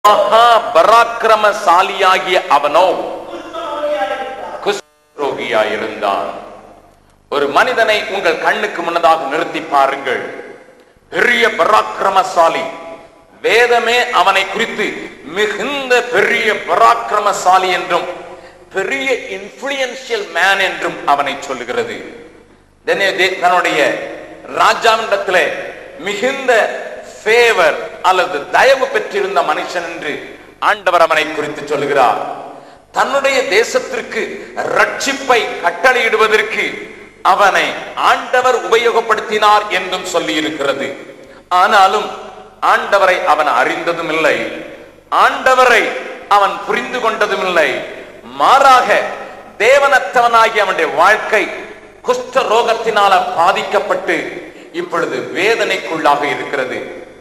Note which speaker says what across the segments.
Speaker 1: மகா பராக்கிரமசாலியாகிய அவனோ குஷ்ரோகியாயிருந்தான் ஒரு மனிதனை உங்கள் கண்ணுக்கு முன்னதாக நிறுத்தி பாருங்கள் பெரிய பராக்கிரமசாலி வேதமே அவனை குறித்து மிகுந்த பெரிய பராக்கிரமசாலி என்றும் பெரிய இன்ஃபுளுயன்சியல் மேன் என்றும் அவனை சொல்லுகிறது தன்னை- தே- தன்னுடைய ராஜாவிடத்திலே மிகுந்த ஃபேவர் அல்லது தயவு பெற்றிருந்த மனுஷன் என்று ஆண்டவர் அவனை குறித்து சொல்லுகிறார் தன்னுடைய தேசத்திற்கு ரட்சிப்பை கட்டளையிடுவதற்கு அவனை ஆண்டவர் உபயோகப்படுத்தினார் என்றும் சொல்லி இருக்கிறது ஆனாலும் ஆண்டவரை அவன் அறிந்ததும் இல்லை ஆண்டவரை அவன் புரிந்து கொண்டதும் இல்லை மாறாக தேவனத்தவனாகிய அவனுடைய வாழ்க்கை குஷ்ட ரோகத்தினால பாதிக்கப்பட்டு இப்பொழுது வேதனைக்குள்ளாக இருக்கிறது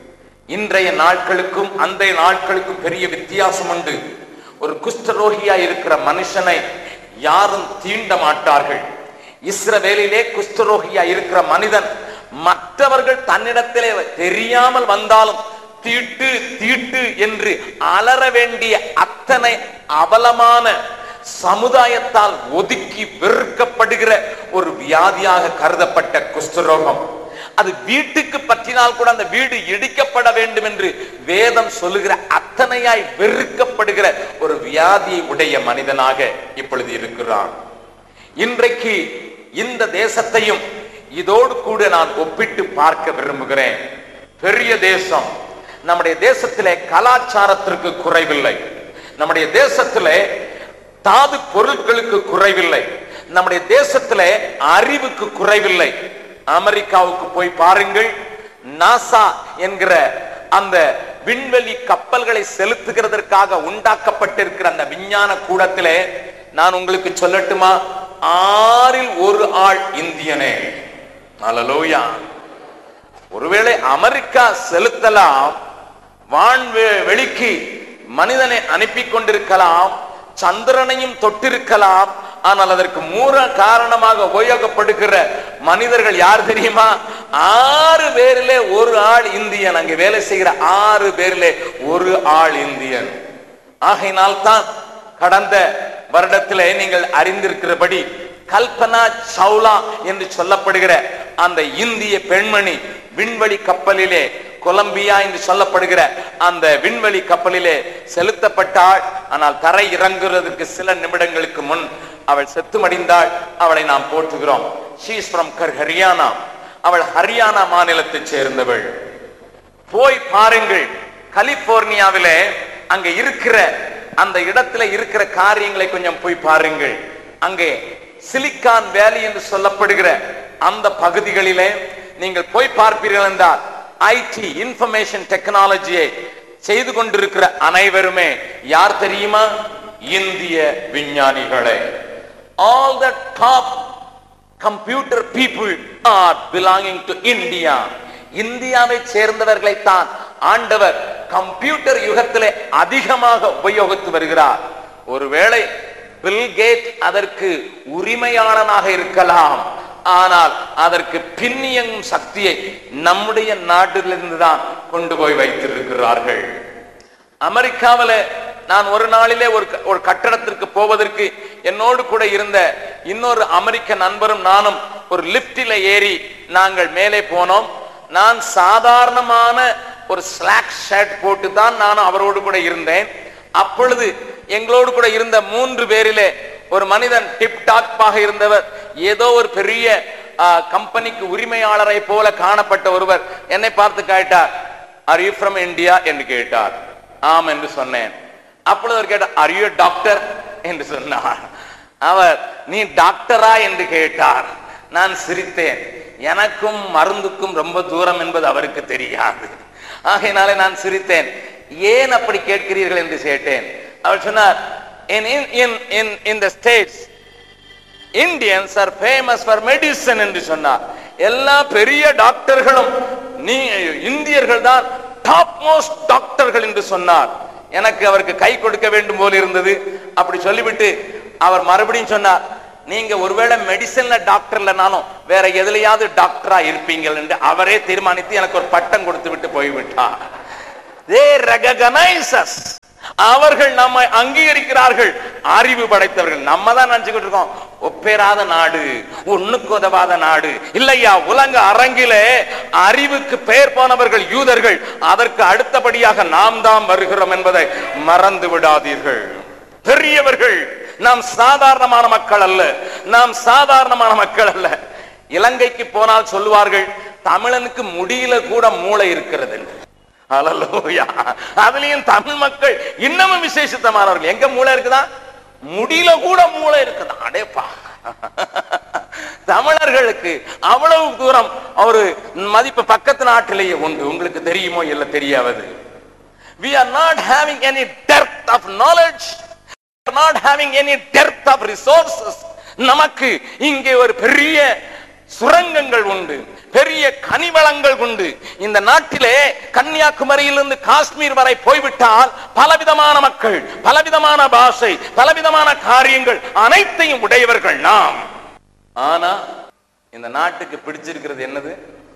Speaker 1: இன்றைய நாட்களுக்கும் அந்த நாட்களுக்கும் பெரிய வித்தியாசம் உண்டு ஒரு குஷ்டரோகியா இருக்கிற மனுஷனை யாரும் தீண்ட மாட்டார்கள் இஸ்ரவேலிலே குஷ்டரோகியா இருக்கிற மனிதன் மற்றவர்கள் தன்னிடத்திலே தெரியாமல் வந்தாலும் தீட்டு தீட்டு என்று அலற வேண்டிய அத்தனை அவலமான சமுதாயத்தால் ஒதுக்கி வெறுக்கப்படுகிற ஒரு வியாதியாக கருதப்பட்ட குஷ்டரோகம் அது வீட்டுக்கு பற்றினால் கூட அந்த வீடு இடிக்கப்பட வேண்டும் என்று வேதம் சொல்லுகிற அத்தனையாய் வெறுக்கப்படுகிற ஒரு வியாதியை உடைய மனிதனாக இப்பொழுது இருக்கிறான் இன்றைக்கு இந்த தேசத்தையும் இதோடு கூட நான் ஒப்பிட்டு பார்க்க விரும்புகிறேன் பெரிய தேசம் நம்முடைய தேசத்திலே கலாச்சாரத்திற்கு குறைவில்லை நம்முடைய தேசத்திலே தாது பொருட்களுக்கு குறைவில்லை நம்முடைய தேசத்திலே அறிவுக்கு குறைவில்லை அமெரிக்காவுக்கு போய் பாருங்கள் நாசா என்கிற அந்த விண்வெளி கப்பல்களை செலுத்துகிறதற்காக உண்டாக்கப்பட்டிருக்கிற அந்த விஞ்ஞான கூடத்திலே நான் உங்களுக்கு சொல்லட்டுமா ஆறில் ஒரு ஆள் இந்தியனே அலலோயா ஒருவேளை அமெரிக்கா செலுத்தலாம் வான் வெ- வெளிக்கு மனிதனை அனுப்பி கொண்டிருக்கலாம் சந்திரனையும் தொட்டிருக்கலாம் ஆனால் அதற்கு மூல காரணமாக உபயோகப்படுகிற மனிதர்கள் யார் தெரியுமா ஆறு பேரிலே ஒரு ஆள் இந்தியன் அங்கே வேலை செய்கிற ஆறு பேரிலே ஒரு ஆள் இந்தியன் ஆகையினால் தான் கடந்த வருடத்திலே நீங்கள் அறிந்திருக்கிறபடி கல்பனா சவுலா என்று சொல்லப்படுகிற அந்த இந்திய பெண்மணி விண்வெளி கப்பலிலே கொலம்பியா என்று சொல்லப்படுகிற அந்த விண்வெளி கப்பலிலே செலுத்தப்பட்டாள் ஆனால் தரை இறங்குறதுக்கு சில நிமிடங்களுக்கு முன் அவள் செத்து மடிந்தாள் அவளை நாம் போற்றுகிறோம் she is from ஹரியானா அவள் ஹரியானா மாநிலத்தைச் சேர்ந்தவள் போய் பாருங்கள் கலிபோர்னியாவிலே அங்க இருக்கிற அந்த இடத்துல இருக்கிற காரியங்களை கொஞ்சம் போய் பாருங்கள் அங்கே சிலிக்கான் வேலி என்று சொல்லப்படுகிற அந்த பகுதிகளிலே நீங்கள் போய் பார்ப்பீர்கள் என்றால் ஐடி இன்ஃபர்மேஷன் டெக்னாலஜியை செய்து கொண்டிருக்கிற அனைவருமே யார் தெரியுமா இந்திய விஞ்ஞானிகளே all the top computer people are belonging to India இந்தியாவை சேர்ந்தவர்களை தான் ஆண்டவர் கம்ப்யூட்டர் யுகத்திலே அதிகமாக உபயோகித்து வருகிறார் ஒருவேளை பில் கேட் அதற்கு உரிமையாளனாக இருக்கலாம் ஆனால் அதற்கு பின்னியங்கும் சக்தியை நம்முடைய நாட்டிலிருந்து தான் கொண்டு போய் வைத்திருக்கிறார்கள் அமெரிக்காவில நான் ஒரு நாளிலே ஒரு க- ஒரு கட்டடத்திற்கு போவதற்கு என்னோடு கூட இருந்த இன்னொரு அமெரிக்க நண்பரும் நானும் ஒரு லிப்டில ஏறி நாங்கள் மேலே போனோம் நான் சாதாரணமான ஒரு ஸ்லாக் ஷர்ட் போட்டு தான் நானும் அவரோடு கூட இருந்தேன் அப்பொழுது எங்களோடு கூட இருந்த மூன்று பேரிலே ஒரு மனிதன் டிப் டாப்பாக இருந்தவர் ஏதோ ஒரு பெரிய ஆ, கம்பெனிக்கு உரிமையாளரை போல காணப்பட்ட ஒருவர் என்னை பார்த்து கேட்டார் ஆர் யூ ஃப்ரம் இந்தியா என்று கேட்டார் ஆம் என்று சொன்னேன் அப்பொழுது அவர் கேட்டார் ஆர் யூ டாக்டர் என்று சொன்னார் அவர் நீ டாக்டரா என்று கேட்டார் நான் சிரித்தேன் எனக்கும் மருந்துக்கும் ரொம்ப தூரம் என்பது அவருக்கு தெரியாது ஆகையினாலே நான் சிரித்தேன் ஏன் அப்படி கேட்கிறீர்கள் என்று கேட்டேன் அவர் சொன்னார் in in in in in the states Indians are famous for medicine என்று சொன்னார் எல்லா பெரிய டாக்டர்களும் நீ இந்தியர்கள் தான் டாப் மோஸ்ட் டாக்டர்கள் என்று சொன்னார் எனக்கு அவருக்கு கை கொடுக்க வேண்டும் போல இருந்தது அப்படி சொல்லிவிட்டு அவர் மறுபடியும் சொன்னார் நீங்க ஒருவேளை மெடிசன்ல டாக்டர் இல்லைனாலும் வேற எதுலயாவது டாக்டரா இருப்பீங்கள் என்று அவரே தீர்மானித்து எனக்கு ஒரு பட்டம் கொடுத்து விட்டு போய்விட்டார் they recognize us அவர்கள் நம்மை அங்கீகரிக்கிறார்கள் அறிவு படைத்தவர்கள் நம்ம தான் நினைச்சுக்கிட்டு இருக்கோம் ஒப்பேராத நாடு ஒண்ணுக்கு உதவாத நாடு இல்லையா உலக அரங்கிலே அறிவுக்கு பெயர் போனவர்கள் யூதர்கள் அதற்கு அடுத்தபடியாக நாம் தான் வருகிறோம் என்பதை மறந்து விடாதீர்கள் பெரியவர்கள் நாம் சாதாரணமான மக்கள் அல்ல நாம் சாதாரணமான மக்கள் அல்ல இலங்கைக்கு போனால் சொல்லுவார்கள் தமிழனுக்கு முடியல கூட மூளை இருக்கிறது என்று. ஹalleluya அதுலயும் தமிழ் மக்கள் இன்னமும் விசேஷித்தமானவர்கள் எங்க மூளை இருக்குதா முடியல கூட மூளை இருக்குதா அடேப்பா தமிழர்களுக்கு அவ்வளவு தூரம் ஒரு மதிப்பு பக்கத்து நாட்டிலேயே உண்டு உங்களுக்கு தெரியுமோ இல்ல தெரியாவது we are not having any depth of knowledge we are not having any depth of resources நமக்கு இங்கே ஒரு பெரிய சுரங்கங்கள் உண்டு பெரிய கனிவளங்கள் உண்டு இந்த நாட்டிலே கன்னியாகுமரியிலிருந்து காஷ்மீர் வரை போய்விட்டால் பலவிதமான மக்கள் பலவிதமான பாஷை பலவிதமான காரியங்கள் அனைத்தையும் உடையவர்கள் நாம் ஆனா இந்த நாட்டுக்கு பிடிச்சிருக்கிறது என்னது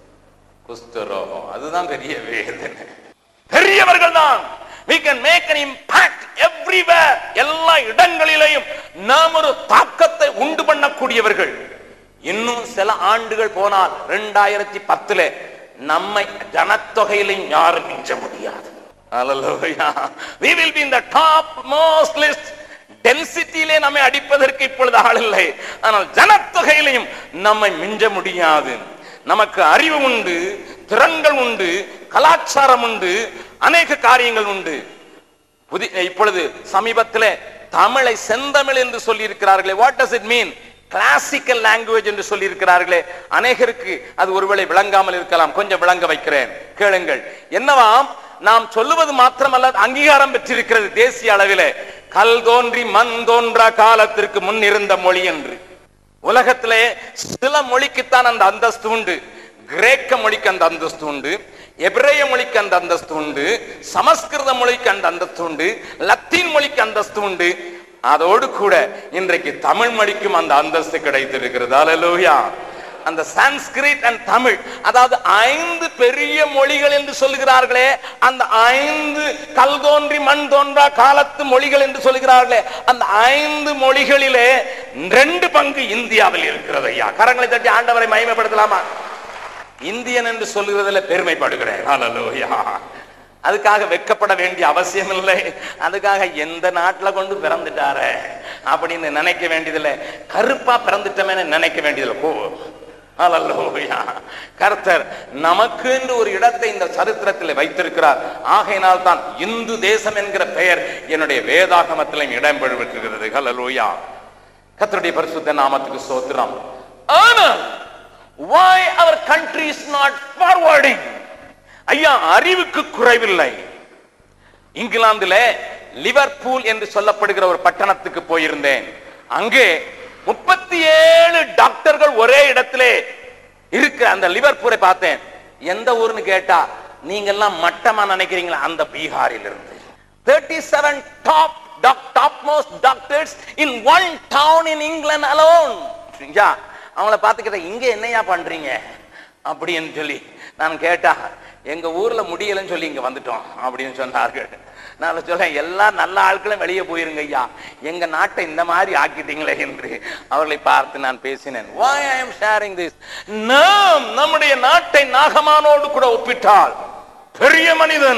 Speaker 1: குஷ்டரோகம் அதுதான் பெரிய வேதனை பெரியவர்கள் தான் we can make an impact everywhere எல்லா இடங்களிலேயும் நாம் ஒரு தாக்கத்தை உண்டு பண்ணக்கூடியவர்கள் இன்னும் சில ஆண்டுகள் போனால் ரெண்டாயிரத்தி பத்துல நம்மை ஜனத்தொகையிலையும் யாரும் மிஞ்ச முடியாது Hallelujah. we will be in the top most list டென்சிட்டியிலே நம்மை அடிப்பதற்கு இப்பொழுது ஆள் இல்லை ஆனால் ஜனத்தொகையிலையும் நம்மை மிஞ்ச முடியாது நமக்கு அறிவு உண்டு திறன்கள் உண்டு கலாச்சாரம் உண்டு அநேக காரியங்கள் உண்டு புதி இப்பொழுது சமீபத்தில் தமிழை செந்தமிழ் என்று சொல்லி இருக்கிறார்களே what does it mean classical language என்று சொல்லி இருக்கிறார்களே அநேகருக்கு அது ஒருவேளை விளங்காமல் இருக்கலாம் கொஞ்சம் விளங்க வைக்கிறேன் கேளுங்கள் என்னவாம் நாம் சொல்லுவது மாத்திரமல்ல அங்கீகாரம் பெற்றிருக்கிறது தேசிய அளவிலே கல் தோன்றி மண் தோன்றா காலத்திற்கு முன் இருந்த மொழி என்று உலகத்திலே சில மொழிக்குத்தான் அந்த அந்தஸ்து உண்டு கிரேக்க மொழிக்கு அந்த அந்தஸ்து உண்டு எபிரேய மொழிக்கு அந்த அந்தஸ்து உண்டு சமஸ்கிருத மொழிக்கு அந்த அந்தஸ்து உண்டு லத்தீன் மொழிக்கு அந்தஸ்து உண்டு அதோடு கூட இன்றைக்கு தமிழ் மொழிக்கும் அந்த அந்தஸ்து கிடைத்திருக்கிறது அல்லேலூயா அந்த சான்ஸ்கிரிட் அண்ட் தமிழ் அதாவது ஐந்து பெரிய மொழிகள் என்று சொல்லுகிறார்களே அந்த ஐந்து கல் தோன்றி மண் தோன்றா காலத்து மொழிகள் என்று சொல்லுகிறார்களே அந்த ஐந்து மொழிகளிலே ரெண்டு பங்கு இந்தியாவில் இருக்கிறது ஐயா கரங்களை தட்டி ஆண்டவரை மகிமைப்படுத்தலாமா இந்தியன் என்று சொல்லுகிறதுல பெருமைப்படுகிறேன் ஹalleluya அதுக்காக வெட்கப்பட வேண்டிய அவசியம் இல்லை அதுக்காக எந்த நாட்டுல கொண்டு பிறந்துட்டாரே அப்படின்னு நினைக்க வேண்டியதில்லை கருப்பா பிறந்துட்டமே நினைக்க வேண்டியதில்லை போ ஹalleluya கர்த்தர் நமக்கு என்று ஒரு இடத்தை இந்த சரித்திரத்தில் வைத்திருக்கிறார் ஆகையினால் தான் இந்து தேசம் என்கிற பெயர் என்னுடைய வேதாகமத்திலும் இடம் பெற்றிருக்கிறது ஹalleluya கர்த்தருடைய பரிசுத்த நாமத்துக்கு ஸ்தோத்திரம் ஆனால் why our country is not forwarding ஐயா அறிவுக்கு குறைவில்லை இங்கிலாந்திலே லிவர்பூல் என்று சொல்லப்படுகிற ஒரு பட்டணத்துக்கு போயிருந்தேன் அங்கே முப்பத்தி ஏழு டாக்டர்கள் ஒரே இடத்திலே இருக்கிற அந்த லிவர்பூரை பார்த்தேன் எந்த ஊர்னு கேட்டா நீங்க எல்லாம் மட்டமா நினைக்கிறீங்களா அந்த பீகாரில் இருந்து thirty seven top top most doctors in one town in England alone அவங்கள பார்த்துக்கிட்ட இங்க என்னையா பண்றீங்க அப்படின்னு சொல்லி நான் கேட்டா எங்க ஊர்ல முடியலன்னு சொல்லி இங்க வந்துட்டோம் அப்படின்னு சொன்னார்கள் நான் சொல்றேன் எல்லா நல்ல ஆட்களும் வெளியே போயிருங்க ஐயா எங்க நாட்டை இந்த மாதிரி ஆக்கிட்டீங்களே என்று அவர்களை பார்த்து நான் பேசினேன் why i am sharing this நாம் நம்முடைய நாட்டை நாகமானோடு கூட ஒப்பிட்டால் பெரிய மனிதன்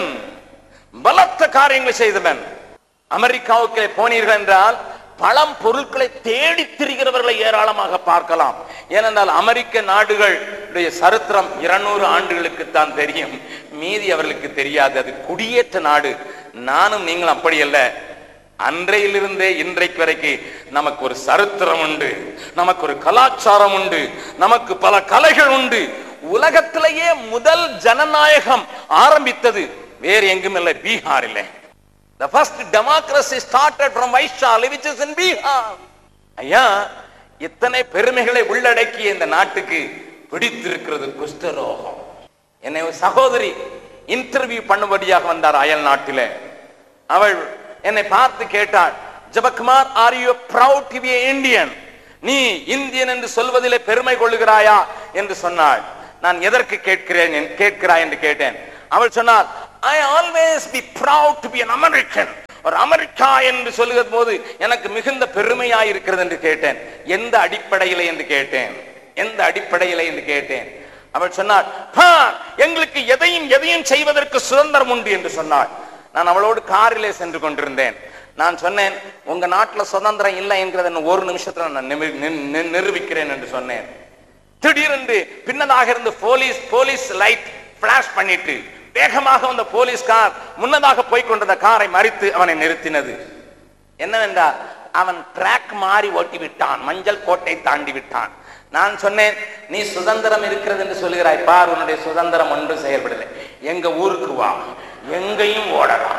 Speaker 1: பலத்த காரியங்களை செய்தவன் அமெரிக்காவுக்கு போனீர்கள் என்றால் பழம் பொருட்களை தேடி திரிகிறவர்களை ஏராளமாக பார்க்கலாம் ஏனென்றால் அமெரிக்க நாடுகளுடைய சரித்திரம் இருநூறு ஆண்டுகளுக்கு தான் தெரியும் மீதி அவர்களுக்கு தெரியாது அது குடியேற்ற நாடு நானும் நீங்களும் அப்படி அல்ல அன்றையிலிருந்தே இன்றைக்கு வரைக்கும் நமக்கு ஒரு சரித்திரம் உண்டு நமக்கு ஒரு கலாச்சாரம் உண்டு நமக்கு பல கலைகள் உண்டு உலகத்திலேயே முதல் ஜனநாயகம் ஆரம்பித்தது வேறு எங்கும் இல்லை பீகாரிலே The first democracy started from Vaishali, which is in Bihar. ஐயா இத்தனை பெருமைகளை உள்ளடக்கிய இந்த நாட்டுக்கு பிடித்திருக்கிறது குஷ்டரோகம் என்னை ஒரு சகோதரி இன்டர்வியூ பண்ணும்படியாக வந்தார் அயல் நாட்டிலே அவள் என்னை பார்த்து கேட்டாள் Jebakumar are you proud to be Indian நீ இந்தியன் என்று சொல்வதிலே பெருமை கொள்ளுகிறாயா என்று சொன்னாள் நான் எதற்கு கேட்கிறேன் கேட்கிறாய் என்று கேட்டேன் அவள் சொன்னாள் I always be proud to be an American ஒரு அமெரிக்கா என்று சொல்லுகிற போது எனக்கு மிகுந்த பெருமையாய் இருக்கிறது என்று கேட்டேன் எந்த அடிப்படையில என்று கேட்டேன் எந்த அடிப்படையில என்று கேட்டேன் அவள் சொன்னாள் "பா, எங்களுக்கு எதையும் எதையும் செய்வதற்கு சுதந்திரம் உண்டு என்று சொன்னாள் நான் அவளோடு காரிலே சென்று கொண்டிருந்தேன் நான் சொன்னேன் உங்க நாட்டுல சுதந்திரம் இல்லை என்கிறத இன்னும் ஒரு நிமிஷத்துல நான் நிமி- நி- நி- நிரூபிக்கிறேன் என்று சொன்னேன் திடீரென்று பின்னதாக இருந்து போலீஸ் போலீஸ் லைட் பிளாஷ் பண்ணிட்டு வேகமாக வந்த போலீஸ் கார் முன்னதாக போய் கொண்டிருந்த காரை மறித்து அவனை நிறுத்தினது என்னவென்றால் அவன் ட்ராக் மாறி ஓட்டி விட்டான் மஞ்சள் கோட்டை தாண்டி விட்டான் நான் சொன்னேன் நீ சுதந்திரம் இருக்கிறது என்று சொல்கிறாய் பார் உன்னுடைய சுதந்திரம் ஒன்றும் செயல்படலை எங்க ஊருக்கு வா எங்கேயும் ஓடலாம்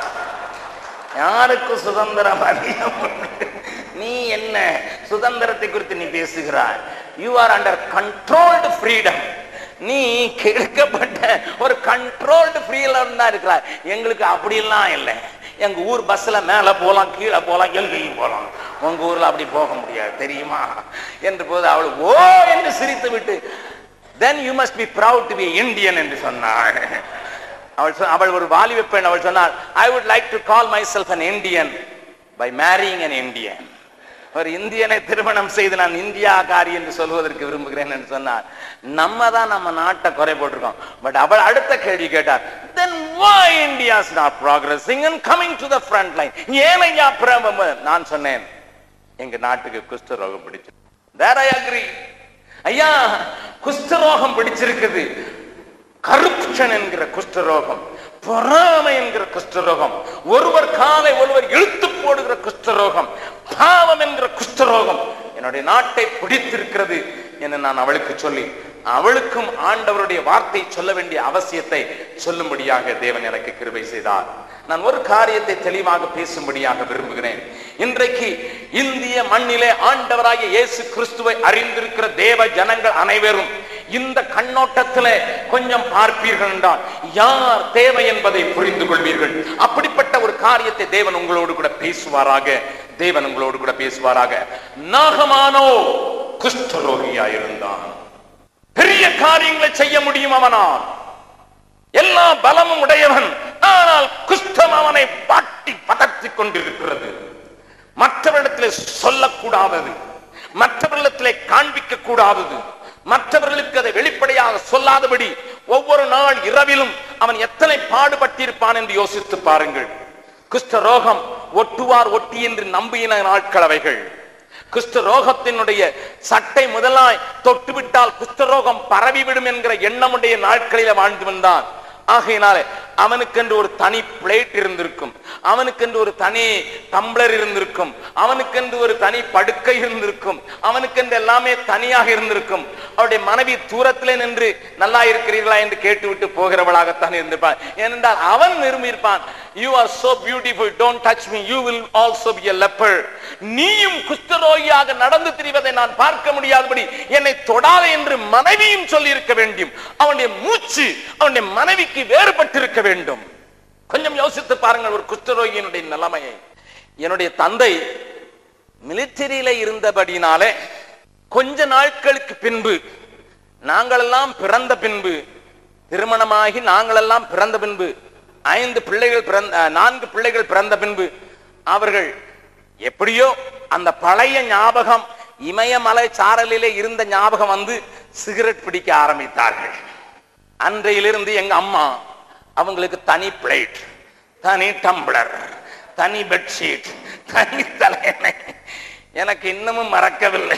Speaker 1: யாருக்கு சுதந்திரம் அதிகம் நீ என்ன சுதந்திரத்தை குறித்து நீ பேசுகிறாய் you are under controlled freedom நீ கெடுக்கப்பட்ட ஒரு கண்ட்ரோல்டு ஃப்ரீடம் தான் இருக்கிறாய் எங்களுக்கு அப்படியெல்லாம் இல்லை எங்க ஊர் பஸ்ல மேல போலாம் கீழே போலாம் எங்கேயும் போலாம் உங்க ஊர்ல அப்படி போக முடியாது தெரியுமா என்று போது அவள் ஓ என்று சிரித்து விட்டு then you must be proud to be Indian என்று சொன்னாள் அவள் சொ- அவள் ஒரு வாலிப பெண் அவள் சொன்னாள் I would like to call myself an Indian by marrying an Indian ஒரு இந்தியனை திருமணம் செய்து நான் இந்தியாக்காரி என்று சொல்வதற்கு விரும்புகிறேன் என்று சொன்னார் நம்ம தான் நம்ம நாட்டை குறை போட்டிருக்கோம் பட் அவள் அடுத்த கேள்வி கேட்டார் தென் why India is not progressing and coming to the front line ஏன் ஐயா பிரபம் நான் சொன்னேன் எங்க நாட்டுக்கு குஷ்டரோகம் பிடிச்சு there I agree ஐயா குஷ்டரோகம் பிடிச்சிருக்குது கருப்ஷன் என்கிற குஷ்டரோகம் பொறாமை என்கிற குஷ்டரோகம் ஒருவர் காலை ஒருவர் இழுத்து போடுகிற குஷ்டரோகம் பாவம் என்கிற குஷ்டரோகம் என்னுடைய நாட்டை பிடித்திருக்கிறது என்று நான் அவளுக்கு சொல்லி அவளுக்கும் ஆண்டவருடைய வார்த்தை சொல்ல வேண்டிய அவசியத்தை சொல்லும்படியாக தேவன் எனக்கு கிருபை செய்தார் நான் ஒரு காரியத்தை தெளிவாக பேசும்படியாக விரும்புகிறேன் இன்றைக்கு இந்திய மண்ணிலே ஆண்டவராகிய இயேசு கிறிஸ்துவை அறிந்திருக்கிற தேவ ஜனங்கள் அனைவரும் இந்த கண்ணோட்டத்திலே கொஞ்சம் பார்ப்பீர்கள் என்றால் யார் தேவை என்பதை புரிந்து கொள்வீர்கள் அப்படிப்பட்ட ஒரு காரியத்தை தேவன் உங்களோடு கூட பேசுவாராக தேவன் உங்களோடு கூட பேசுவாராக நாகமானோ குஷ்டரோகியா இருந்தான் பெரிய காரியங்களை செய்ய முடியும் அவனால் எல்லா பலமும் உடையவன் ஆனால் குஷ்டம் அவனை பாட்டி பதற்றிக் கொண்டிருக்கிறது மற்றவரிடத்திலே சொல்லக்கூடாதது மற்றவர்களிடத்திலே காண்பிக்க கூடாதது மற்றவர்களுக்கு அதை வெளிப்படையாக சொல்லாதபடி ஒவ்வொரு நாள் இரவிலும் அவன் எத்தனை பாடுபட்டிருப்பான் என்று யோசித்து பாருங்கள் குஷ்ட ரோகம் ஒட்டுவார் ஒட்டி என்று நம்பின நாட்கள் அவைகள் குஷ்டரோகத்தினுடைய சட்டை முதலாய் தொட்டுவிட்டால் குஷ்டரோகம் பரவிவிடும் என்கிற எண்ணமுடைய நாட்களில வாழ்ந்து வந்தான் ஆகையினாலே அவனுக்கென்று ஒரு தனி பிளேட் இருந்திருக்கும் அவனுக்கென்று ஒரு தனி டம்ளர் இருந்திருக்கும் அவனுக்கென்று ஒரு தனி படுக்கை இருந்திருக்கும் அவனுக்கென்று எல்லாமே தனியாக இருந்திருக்கும் அவருடைய மனைவி தூரத்திலே நின்று நல்லா இருக்கிறீர்களா என்று கேட்டுவிட்டு போகிறவளாகத்தான் இருந்திருப்பான் ஏனென்றால் அவன் விரும்பியிருப்பான் you are so beautiful don't touch me you will also be a leper நீயும் குஷ்டரோகியாக நடந்து திரிவதை நான் பார்க்க முடியாதபடி என்னை தொடாதே என்று மனைவியும் சொல்லி இருக்க வேண்டும் அவனுடைய மூச்சு அவனுடைய மனைவிக்கு வேறுபட்டிருக்க வேண்டும் கொஞ்சம் யோசித்து பாருங்கள் ஒரு குஷ்டரோகியினுடைய நிலைமையை என்னுடைய தந்தை மிலிட்டரியில இருந்தபடினாலே கொஞ்ச நாட்களுக்கு பின்பு நாங்களெல்லாம் பிறந்த பின்பு திருமணமாகி நாங்களெல்லாம் பிறந்த பின்பு ஐந்து பிள்ளைகள் பிறந்த அஹ், நான்கு பிள்ளைகள் பிறந்த பின்பு அவர்கள் எப்படியோ அந்த பழைய ஞாபகம் இமயமலை சாரலிலே இருந்த ஞாபகம் வந்து சிகரெட் பிடிக்க ஆரம்பித்தார்கள் அன்றையிலிருந்து எங்க அம்மா அவங்களுக்கு தனி பிளேட் தனி டம்ளர் தனி பெட்ஷீட் தனி தலையணை எனக்கு இன்னமும் மறக்கவில்லை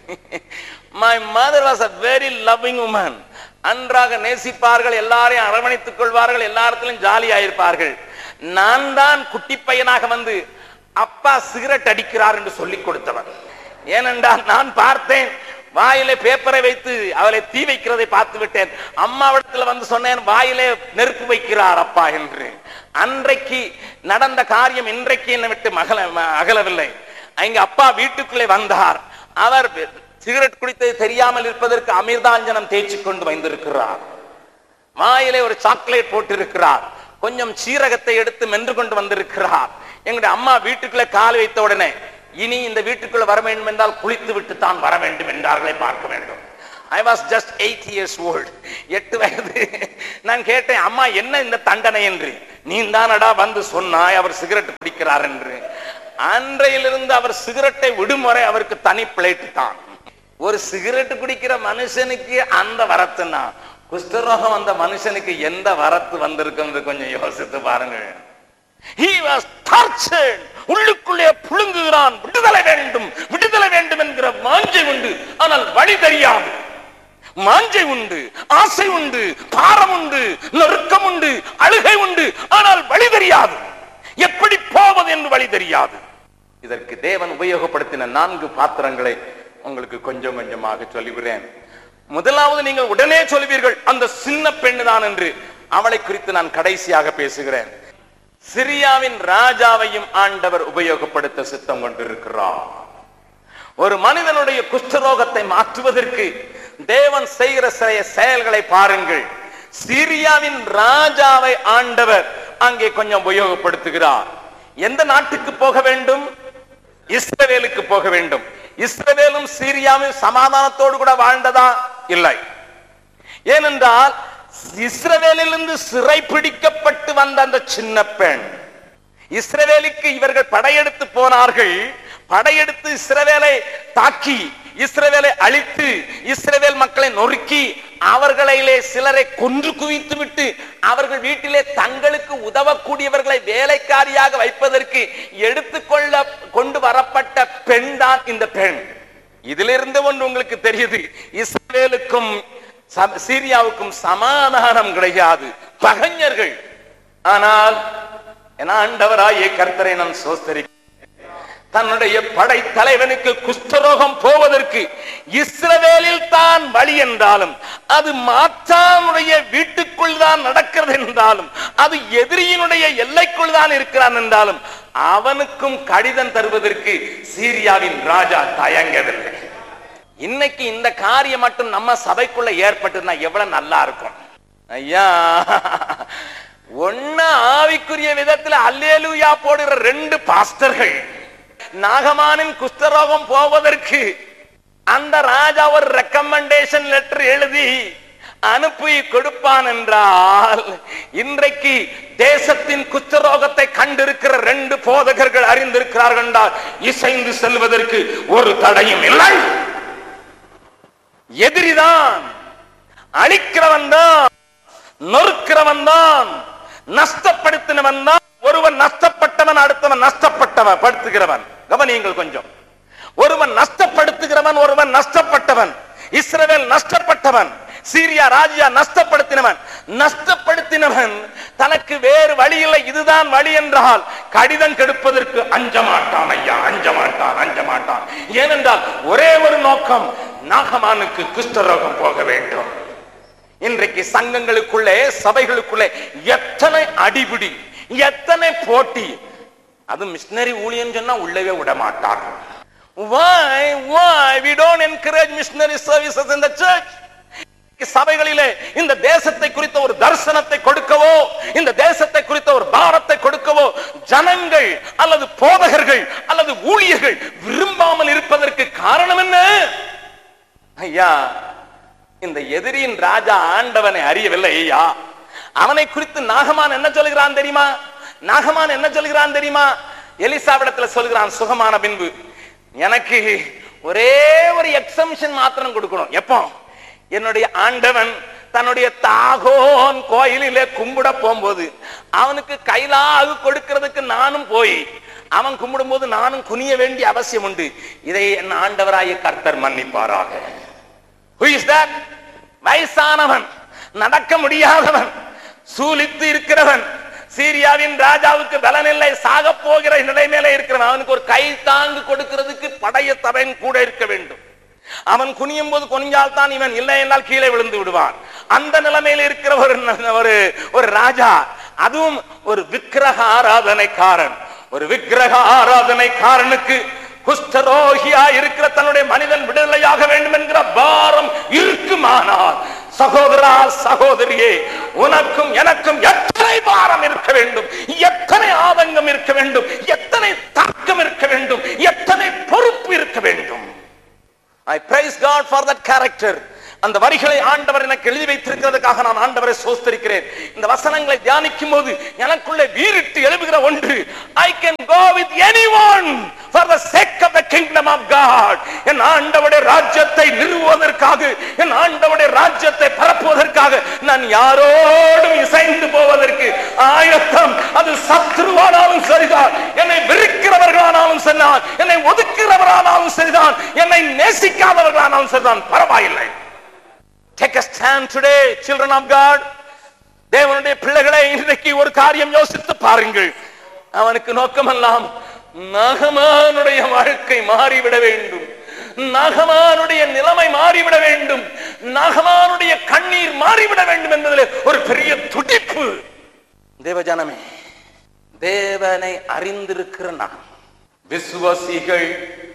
Speaker 1: my mother was a very loving woman அன்றாக நேசிப்பார்கள் எல்லாரையும் அரவணைத்துக் கொள்வார்கள் எல்லாத்திலும் ஜாலியா இருப்பார்கள் நான் தான் குட்டி பையனாக வந்து அப்பா சிகரெட் அடிக்கிறார் என்று சொல்லிக் கொடுத்தவன் ஏனென்றால் நான் பார்த்தேன் வாயிலே பேப்பரை வைத்து அவளை தீ வைக்கிறதை பார்த்து விட்டேன் அம்மாவிடத்துல வந்து சொன்னேன் வாயிலே நெருப்பு வைக்கிறார் அப்பா என்று அன்றைக்கு நடந்த காரியம் இன்றைக்கு என்னை விட்டு மகள ம- அகலவில்லை எங்க அப்பா வீட்டுக்குள்ளே வந்தார் அவர் சிகரெட் குடித்தது தெரியாமல் இருப்பதற்கு அமிர்தாஞ்சனம் தேய்ச்சி கொண்டு வந்திருக்கிறார் வாயிலே ஒரு சாக்லேட் போட்டிருக்கிறார் கொஞ்சம் சீரகத்தை எடுத்து மென்று கொண்டு வந்திருக்கிறார் எங்களுடைய அம்மா வீட்டுக்குள்ள கால் வைத்த உடனே இனி இந்த வீட்டுக்குள்ள வர வேண்டும் என்றால் குளித்து விட்டு தான் வர வேண்டும் என்றார்களே பார்க்க வேண்டும்
Speaker 2: I was just eight years old எட்டு வயது நான் கேட்டேன் அம்மா என்ன இந்த தண்டனை என்று நீ தானடா வந்து சொன்னாய் அவர் சிகரெட் பிடிக்கிறார் என்று அன்றையிலிருந்து அவர் சிகரெட்டை விடும் வரை அவருக்கு தனி பிளேட் தான் ஒரு சிகரெட் குடிக்கிற மனுஷனுக்கு அந்த வரத்துனா குஷ்டரோகம் வந்த மனுஷனுக்கு எந்த வரத்து வந்திருக்குன்னு கொஞ்சம் யோசித்து பாருங்க He was tortured. உள்ளுக்குள்ளே புழுங்குகிறான் விடுதலை வேண்டும் விடுதலை வேண்டும் என்கிற வாஞ்சை உண்டு ஆனால் வழி தெரியாது மாஞ்சை உண்டு ஆசை உண்டு பாரம் உண்டு நெருக்கம் உண்டு அழுகை உண்டு ஆனால் வழி தெரியாது எப்படி போவது என்று வழி தெரியாது இதற்கு தேவன் உபயோகப்படுத்தின நான்கு பாத்திரங்களை உங்களுக்கு கொஞ்சம் கொஞ்சமாக சொல்லுகிறேன் முதலாவது நீங்கள் உடனே சொல்வீர்கள் அந்த சின்ன பெண்ணு தான் என்று அவளை குறித்து நான் கடைசியாக பேசுகிறேன் சிரியாவின் ராஜாவையும் ஆண்டவர் உபயோகப்படுத்த சித்தம் கொண்டிருக்கிறார் ஒரு மனிதனுடைய குஷ்டரோகத்தை மாற்றுவதற்கு தேவன் செய்கிற சில செயல்களை பாருங்கள் சிரியாவின் ராஜாவை ஆண்டவர் அங்கே கொஞ்சம் உபயோகப்படுத்துகிறார் எந்த நாட்டுக்கு போக வேண்டும் இஸ்ரவேலுக்கு போக வேண்டும் இஸ்ரவேலும் சீரியாவும் சமாதானத்தோடு கூட வாழ்ந்ததா இல்லை ஏனென்றால் இஸ்ரவேலிலிருந்து சிறை பிடிக்கப்பட்டு வந்த அந்த சின்ன பெண் இஸ்ரவேலுக்கு இவர்கள் படையெடுத்து போனார்கள் படையெடுத்து இஸ்ரவேலை தாக்கி இஸ்ரவேலை அழித்து இஸ்ரவேல் மக்களை நொறுக்கி அவர்களிலே சிலரை கொன்று குவித்து விட்டு அவர்கள் வீட்டிலே தங்களுக்கு உதவக்கூடியவர்களை வேலைக்காரியாக வைப்பதற்கு எடுத்துக்கொள்ள கொண்டு வரப்பட்ட பெண் தான் இந்த பெண் இதிலிருந்து ஒன்று உங்களுக்கு தெரியுது இஸ்ரவேலுக்கும் ச- சீரியாவுக்கும் சமாதானம் கிடையாது பகைஞர்கள் ஆனால் என ஆண்டவராகிய கர்த்தரை நான் சோஸ்தரி தன்னுடைய படை தலைவனுக்கு குஷ்டரோகம் போவதற்கு இஸ்ரவேலில் தான் வழி என்றாலும் அது மாற்றானுடைய வீட்டுக்குள் தான் நடக்கிறது என்றாலும் அது எதிரியினுடைய எல்லைக்குள் தான் இருக்கிறான் என்றாலும் அவனுக்கும் கடிதம் தருவதற்கு சீரியாவின் ராஜா தயங்கவில்லை இன்னைக்கு இந்த காரியம் மட்டும் நம்ம சபைக்குள்ள ஏற்பட்டுனா எவ்வளவு நல்லா இருக்கும் ஐயா ஒண்ணு ஆவிக்குரிய விதத்துல அல்லேலூயா போடுற ரெண்டு பாஸ்டர்கள் நாகமானின் குஷ்டரோகம் போவதற்கு அந்த ராஜா ஒரு ரெக்கமெண்டேஷன் லெட்டர் எழுதி அனுப்பி கொடுப்பான் என்றால் இன்றைக்கு தேசத்தின் குஷ்டரோகத்தை கண்டிருக்கிற ரெண்டு போதகர்கள் அறிந்திருக்கிறார்கள் என்றால் இசைந்து செல்வதற்கு ஒரு தடையும் இல்லை எதிரிதான் அழிக்கிறவன் தான் நொறுக்கிறவன் தான் நஷ்டப்படுத்தினவன் தான் ஒருவன் நஷ்டப்பட்டவன் அடுத்தவன் நஷ்டப்பட்டவன் படுத்துகிறவன் கவனியுங்கள் கொஞ்சம் ஒருவன் நஷ்டப்படுத்துகிறவன் ஒருவன் நஷ்டப்பட்டவன் இஸ்ரவேல் நஷ்டப்பட்டவன் சீரியா ராஜ்யா நஷ்டப்படுத்தினவன் நஷ்டப்படுத்தினவன் தனக்கு வேறு வழி இல்லை இதுதான் வழி என்றால் கடிதம் கெடுப்பதற்கு அஞ்ச மாட்டான் ஐயா அஞ்ச மாட்டான் அஞ்ச மாட்டான் ஏனென்றால் ஒரே ஒரு நோக்கம் நாகமானுக்கு குஷ்டரோகம் போக வேண்டும் இன்றைக்கு சங்கங்களுக்குள்ளே சபைகளுக்குள்ளே எத்தனை அடிபிடி எத்தனை போட்டி அது மிஷினரி ஊழியம் சொன்னா உள்ளவே விட மாட்டார்கள் why why we don't encourage missionary services in the church சபைகளிலே இந்த தேசத்தை குறித்த ஒரு தரிசனத்தை கொடுக்கவோ இந்த தேசத்தை குறித்த ஒரு பாரத்தை கொடுக்கவோ ஜனங்கள் அல்லது போதகர்கள் அல்லது ஊழியர்கள் விரும்பாமல் இருப்பதற்கு காரணம் என்ன ஐயா இந்த எதிரியின் ராஜா ஆண்டவனை அறியவில்லை ஐயா அவனை குறித்து நாகமான் என்ன சொல்கிறான் தெரியுமா நாகமான் என்ன சொல்கிறான் தெரியுமா எலிசாவிடத்துல சொல்கிறான் சுகமான பின்பு எனக்கு ஒரே ஒரு எக்ஸம்ஷன் மாத்திரம் கொடுக்கணும் எப்போ என்னுடைய ஆண்டவன் தன்னுடைய தாகோன் கோயிலிலே கும்பிட போகும்போது அவனுக்கு கைலாகு கொடுக்கிறதுக்கு நானும் போய் அவன் கும்பிடும்போது நானும் குனிய வேண்டிய அவசியம் உண்டு இதை என் ஆண்டவராய கர்த்தர் மன்னிப்பாராக Who is that? வயசானவன் நடக்க முடியாதவன் சூலித்து இருக்கிறவன் சீரியாவின் ராஜாவுக்கு பலனில்லை சாக போகிற நிலைமையில இருக்கிறவன் அவனுக்கு ஒரு கை தாங்கு கொடுக்கிறதுக்கு படைய தவன் கூட இருக்க வேண்டும் அவன் குனியும் போது குனிஞ்சால் தான் இவன் இல்லை என்றால் கீழே விழுந்து விடுவான் அந்த நிலைமையில் இருக்கிற ஒரு ஒரு ஒரு ராஜா அதுவும் ஒரு விக்கிரக ஆராதனைக்காரன் ஒரு விக்கிரக ஆராதனைக்காரனுக்கு குஷ்டரோகியா இருக்கிற தன்னுடைய மனிதன் விடுதலையாக வேண்டும் என்கிற பாரம் இருக்குமானால் சகோதரா சகோதரியே உனக்கும் எனக்கும் எத்தனை பாரம் இருக்க வேண்டும் எத்தனை ஆதங்கம் இருக்க வேண்டும் எத்தனை தாக்கம் இருக்க வேண்டும் எத்தனை பொறுப்பு இருக்க வேண்டும் I praise God for that character. அந்த வரிகளை ஆண்டவர் எனக்கு எழுதி வைத்திருக்கிறதுக்காக நான் ஆண்டவரை சோஸ்தரிக்கிறேன் இந்த வசனங்களை தியானிக்கும் போது எனக்குள்ளே வீரிட்டு எழுப்புகிற ஒன்று I can go with anyone for the sake of the kingdom of God என் ஆண்டவருடைய ராஜ்யத்தை நிறுவுவதற்காக என் ஆண்டவருடைய ராஜ்யத்தை பரப்புவதற்காக நான் யாரோடும் இசைந்து போவதற்கு ஆயத்தம் அது சத்ருவானாலும் சரிதான் என்னை வெறுக்கிறவர்களானாலும் சரிதான் என்னை ஒதுக்கிறவரானாலும் சரிதான் என்னை நேசிக்காதவர்களானாலும் சரிதான் பரவாயில்லை Take a stand today, children of God. தேவனுடைய பிள்ளைகளை இன்றைக்கு ஒரு காரியம் யோசித்து பாருங்கள் அவனுக்கு நோக்கமெல்லாம் நகமானுடைய வாழ்க்கை மாறிவிட வேண்டும் நகமானுடைய நிலைமை மாறிவிட வேண்டும் நகமானுடைய கண்ணீர் மாறிவிட வேண்டும் என்பதில் ஒரு பெரிய துடிப்பு தேவஜனமே தேவனை அறிந்திருக்கிற நாம் விசுவாசிகள்